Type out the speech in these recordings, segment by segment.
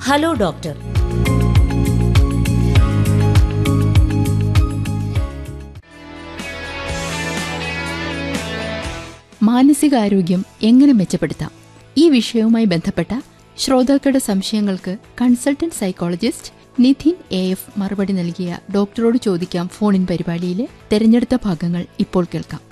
Hello doctor മാനസികാരോഗ്യം എങ്ങനെ മെച്ചപ്പെടുത്താം ഈ വിഷയവുമായി ബന്ധപ്പെട്ട ശ്രോതാക്കളുടെ സംശയങ്ങൾക്ക് കൺസൾട്ടന്റ് സൈക്കോളജിസ്റ്റ് നിധിൻ എ എഫ് മറുപടി നൽകിയ ഡോക്ടറോട് ചോദിക്കാം ഫോണിൻ പരിപാടിയിലെ തെരഞ്ഞെടുത്ത ഭാഗങ്ങൾ ഇപ്പോൾ കേൾക്കാം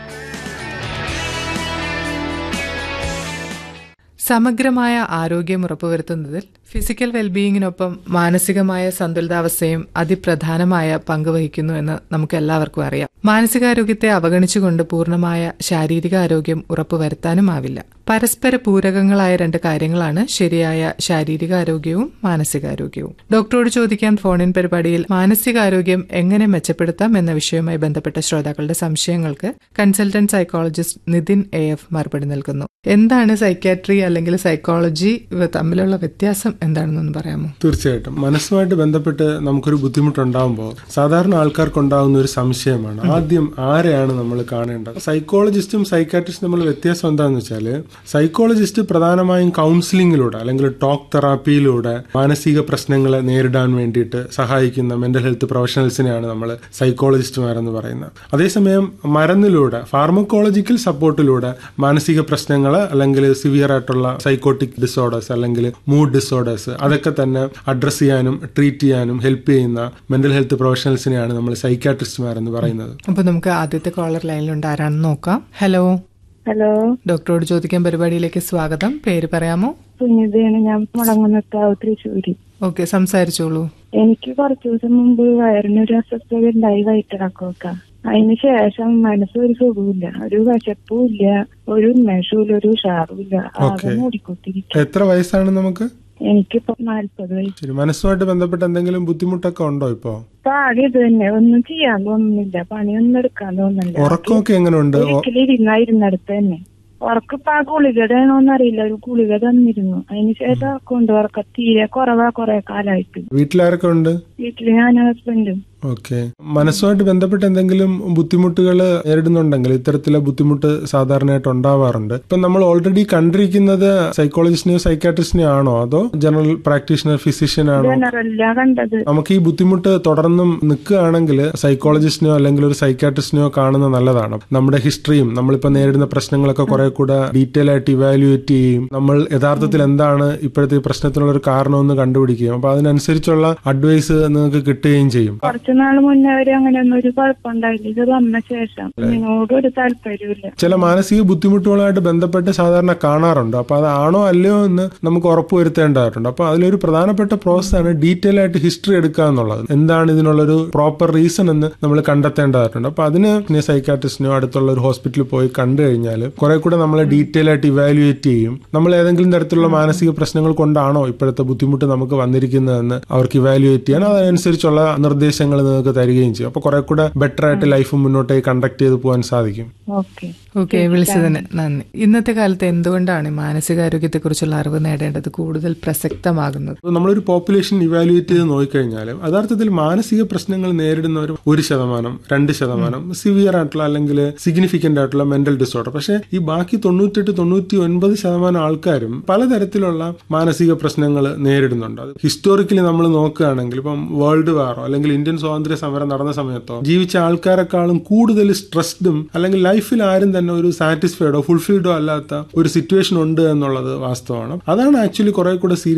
സമഗ്രമായ ആരോഗ്യം ഉറപ്പുവരുത്തുന്നതിൽ ഫിസിക്കൽ വെൽബീയിങ്ങിനൊപ്പം മാനസികമായ സന്തുലിതാവസ്ഥയും അതിപ്രധാനമായ പങ്ക് വഹിക്കുന്നു എന്ന് നമുക്ക് എല്ലാവർക്കും അറിയാം മാനസികാരോഗ്യത്തെ അവഗണിച്ചുകൊണ്ട് പൂർണ്ണമായ ശാരീരിക ആരോഗ്യം ഉറപ്പുവരുത്താനുമാവില്ല പരസ്പര പൂരകങ്ങളായ രണ്ട് കാര്യങ്ങളാണ് ശരിയായ ശാരീരിക ആരോഗ്യവും മാനസികാരോഗ്യവും ഡോക്ടറോട് ചോദിക്കാൻ ഫോണിൻ പരിപാടിയിൽ മാനസികാരോഗ്യം എങ്ങനെ മെച്ചപ്പെടുത്താം എന്ന വിഷയവുമായി ബന്ധപ്പെട്ട ശ്രോതാക്കളുടെ സംശയങ്ങൾക്ക് കൺസൾട്ടന്റ് സൈക്കോളജിസ്റ്റ് നിതിൻ എ എഫ് മറുപടി നൽകുന്നു എന്താണ് സൈക്കാട്രി അല്ലെങ്കിൽ സൈക്കോളജി ഇവ തമ്മിലുള്ള വ്യത്യാസം എന്താണെന്നൊന്ന് പറയാമോ തീർച്ചയായിട്ടും മനസ്സുമായിട്ട് ബന്ധപ്പെട്ട് നമുക്കൊരു ബുദ്ധിമുട്ടുണ്ടാകുമ്പോൾ സാധാരണ ആൾക്കാർക്കുണ്ടാകുന്ന ഒരു സംശയമാണ് ആദ്യം ആരെയാണ് നമ്മൾ കാണേണ്ടത് സൈക്കോളജിസ്റ്റും സൈക്കാട്രിസ്റ്റും തമ്മിലുള്ള വ്യത്യാസം എന്താണെന്ന് വെച്ചാൽ സൈക്കോളജിസ്റ്റ് പ്രധാനമായും കൗൺസിലിങ്ങിലൂടെ അല്ലെങ്കിൽ ടോക്ക് തെറാപ്പിയിലൂടെ മാനസിക പ്രശ്നങ്ങളെ നേരിടാൻ വേണ്ടിയിട്ട് സഹായിക്കുന്ന മെന്റൽ ഹെൽത്ത് പ്രൊഫഷണൽസിനെയാണ് നമ്മൾ സൈക്കോളജിസ്റ്റുമാരെന്ന് പറയുന്നത് അതേസമയം മരുന്നിലൂടെ ഫാർമക്കോളജിക്കൽ സപ്പോർട്ടിലൂടെ മാനസിക പ്രശ്നങ്ങൾ അല്ലെങ്കിൽ സിവിയർ ആയിട്ടുള്ള സൈക്കോട്ടിക് ഡിസോർഡേഴ്സ് അല്ലെങ്കിൽ മൂഡ് ഡിസോർഡേഴ്സ് അതൊക്കെ തന്നെ അഡ്രസ് ചെയ്യാനും ട്രീറ്റ് ചെയ്യാനും ഹെൽപ്പ് ചെയ്യുന്ന മെന്റൽ ഹെൽത്ത് പ്രൊഫഷണൽസിനെയാണ് നമ്മൾ സൈക്കാട്രിസ്റ്റുമാരെന്ന് പറയുന്നത് അപ്പൊ നമുക്ക് ആദ്യത്തെ കോളർ ലൈനിലുണ്ട് ആരാണെന്ന് നോക്കാം ഹലോ ഹലോ ഡോക്ടറോട് ചോദിക്കാൻ പരിപാടിയിലേക്ക് സ്വാഗതം പേര് പറയാമോ സുനിതയാണ് ഞാൻ മുളങ്ങുന്നത്താവ് തൃശ്ശൂര് ഓക്കെ സംസാരിച്ചോളൂ എനിക്ക് കുറച്ചു ദിവസം മുമ്പ് വയറിനൊരു അസ്വസ്ഥത ഉണ്ടായി വയറ്റിളക്കമൊക്കെ അതിന് ശേഷം മനസ്സ് ഒരു സുഖമില്ല ഒരു വിശപ്പും ഇല്ല ഒരു ഉന്മേഷവും ഒരു ഉഷാറും ഇല്ല ആകെ Okay. മൂടിക്കൊണ്ടിരിക്കും എത്ര വയസ്സാണ് നമുക്ക് എനിക്കിപ്പോ നാല്പത് വയസ്സ് ശരി മനസ്സുമായിട്ട് ബന്ധപ്പെട്ട് എന്തെങ്കിലും ബുദ്ധിമുട്ടൊക്കെ ഉണ്ടോ ഇപ്പോ ഇപ്പൊ ആകെ ഇത് തന്നെ ഒന്നും ചെയ്യാൻ തോന്നുന്നില്ല പണിയൊന്നും എടുക്കാൻ തോന്നുന്നില്ല ഉറക്കമൊക്കെ എങ്ങനെയുണ്ട് ഒ- ഒരിക്കലും ഇരുന്ന ഇരുന്നടുത്ത് തന്നെ ഉറക്കിപ്പോ ആ ഗുളികടയാണോന്ന് അറിയില്ല ഒരു ഗുളിക തന്നിരുന്നു അതിന് ശേഷം ഉറക്കമുണ്ട് ഉറക്ക തീരെ കുറവാ കുറെ കാലായിട്ട് വീട്ടിലാരൊക്കെ ഉണ്ട് വീട്ടില് ഞാൻ ഹസ്ബൻഡും ഓക്കെ മനസ്സുമായിട്ട് ബന്ധപ്പെട്ട് എന്തെങ്കിലും ബുദ്ധിമുട്ടുകൾ നേരിടുന്നുണ്ടെങ്കിൽ ഇത്തരത്തിലെ ബുദ്ധിമുട്ട് സാധാരണയായിട്ട് ഉണ്ടാവാറുണ്ട് ഇപ്പം നമ്മൾ ഓൾറെഡി കണ്ടിരിക്കുന്നത് സൈക്കോളജിസ്റ്റിനെയോ സൈക്കാട്രിസ്റ്റിനെയോ ആണോ അതോ ജനറൽ പ്രാക്ടീഷണർ ഫിസിഷ്യൻ ആണോ ജനറല്ല കണ്ടത് നമുക്ക് ഈ ബുദ്ധിമുട്ട് തുടർന്നും നിൽക്കുകയാണെങ്കിൽ സൈക്കോളജിസ്റ്റിനെയോ അല്ലെങ്കിൽ ഒരു സൈക്കാട്രിസ്റ്റിനെയോ കാണുന്നത് നല്ലതാണ് നമ്മുടെ ഹിസ്റ്ററിയും നമ്മളിപ്പോൾ നേരിടുന്ന പ്രശ്നങ്ങളൊക്കെ കുറെ കൂടെ ഡീറ്റെയിൽ ആയിട്ട് ഇവാലുവേറ്റ് ചെയ്യും നമ്മൾ യഥാർത്ഥത്തിൽ എന്താണ് ഇപ്പോഴത്തെ ഈ പ്രശ്നത്തിനുള്ള ഒരു കാരണമെന്ന് കണ്ടുപിടിക്കുകയും അപ്പൊ അതിനനുസരിച്ചുള്ള അഡ്വൈസ് നിങ്ങൾക്ക് കിട്ടുകയും ചെയ്യും കുറച്ചു നാൾ മുന്നേ വരെ അങ്ങനെ ഒന്നും ഒരു കുഴപ്പമുണ്ടായില്ല ഇത് വന്ന ശേഷം ഇതിനോട് ഒരു താല്പര്യമില്ല ചില മാനസിക ബുദ്ധിമുട്ടുകളായിട്ട് ബന്ധപ്പെട്ട് സാധാരണ കാണാറുണ്ട് അപ്പൊ അതാണോ അല്ലയോ എന്ന് നമുക്ക് ഉറപ്പുവരുത്തേണ്ടതായിട്ടുണ്ട് അപ്പൊ അതിലൊരു പ്രധാനപ്പെട്ട പ്രോസസ്സാണ് ഡീറ്റെയിൽ ആയിട്ട് ഹിസ്റ്ററി എടുക്കുക എന്നുള്ളത് എന്താണ് ഇതിനുള്ളൊരു പ്രോപ്പർ റീസൺ എന്ന് നമ്മൾ കണ്ടെത്തേണ്ടതായിട്ടുണ്ട് അപ്പൊ അതിന് സൈക്കാട്രിസ്റ്റിനോ അടുത്തുള്ള ഒരു ഹോസ്പിറ്റലിൽ പോയി കണ്ടു കഴിഞ്ഞാൽ കുറെ കൂടെ നമ്മളെ ഡീറ്റെയിൽ ആയിട്ട് ഇവാലുവേറ്റ് ചെയ്യും നമ്മൾ ഏതെങ്കിലും തരത്തിലുള്ള മാനസിക പ്രശ്നങ്ങൾ കൊണ്ടാണോ ഇപ്പോഴത്തെ ബുദ്ധിമുട്ട് നമുക്ക് വന്നിരിക്കുന്നതെന്ന് അവർക്ക് ഇവാലുവേറ്റ് ചെയ്യാൻ അതനുസരിച്ചുള്ള നിർദ്ദേശങ്ങൾ നിങ്ങൾക്ക് തരികയും ചെയ്യും അപ്പൊ കുറെ കൂടെ ബെറ്റർ ആയിട്ട് ലൈഫ് മുന്നോട്ടേക്ക് കണ്ടക്ട് ചെയ്ത് പോകാൻ സാധിക്കും ഓക്കെ ഓക്കെ വിളിച്ചതിന് നന്ദി ഇന്നത്തെ കാലത്ത് എന്തുകൊണ്ടാണ് മാനസികാരോഗ്യത്തെ കുറിച്ചുള്ള അറിവ് നേടേണ്ടത് കൂടുതൽ പ്രസക്തമാകുന്നത് അപ്പോൾ നമ്മളൊരു പോപ്പുലേഷൻ ഇവാലുവേറ്റ് ചെയ്ത് നോക്കിക്കഴിഞ്ഞാൽ യഥാർത്ഥത്തിൽ മാനസിക പ്രശ്നങ്ങൾ നേരിടുന്നവർ ഒരു ശതമാനം രണ്ട് ശതമാനം സിവിയർ ആയിട്ടുള്ള അല്ലെങ്കിൽ സിഗ്നിഫിക്കന്റ് ആയിട്ടുള്ള മെന്റൽ ഡിസോർഡർ പക്ഷേ ഈ ബാക്കി തൊണ്ണൂറ്റെട്ട് തൊണ്ണൂറ്റി ഒൻപത് ശതമാനം ആൾക്കാരും പലതരത്തിലുള്ള മാനസിക പ്രശ്നങ്ങൾ നേരിടുന്നുണ്ട് അത് ഹിസ്റ്റോറിക്കലി നമ്മൾ നോക്കുകയാണെങ്കിൽ ഇപ്പം വേൾഡ് വാറോ അല്ലെങ്കിൽ ഇന്ത്യൻ സ്വാതന്ത്ര്യ സമരം നടന്ന സമയത്തോ ജീവിച്ച ആൾക്കാരെക്കാളും കൂടുതൽ സ്ട്രെസ്ഡും അല്ലെങ്കിൽ ലൈഫിൽ ആരും തന്നെ ഒരു സാറ്റിസ്ഫൈഡോ ഫുൾഫിൽഡോ അല്ലാത്ത ഒരു സിറ്റുവേഷൻ ഉണ്ട് എന്നുള്ളത് വാസ്തവമാണ് അതാണ് ആക്ച്വലി കുറെ കൂടെ സീരിയസ്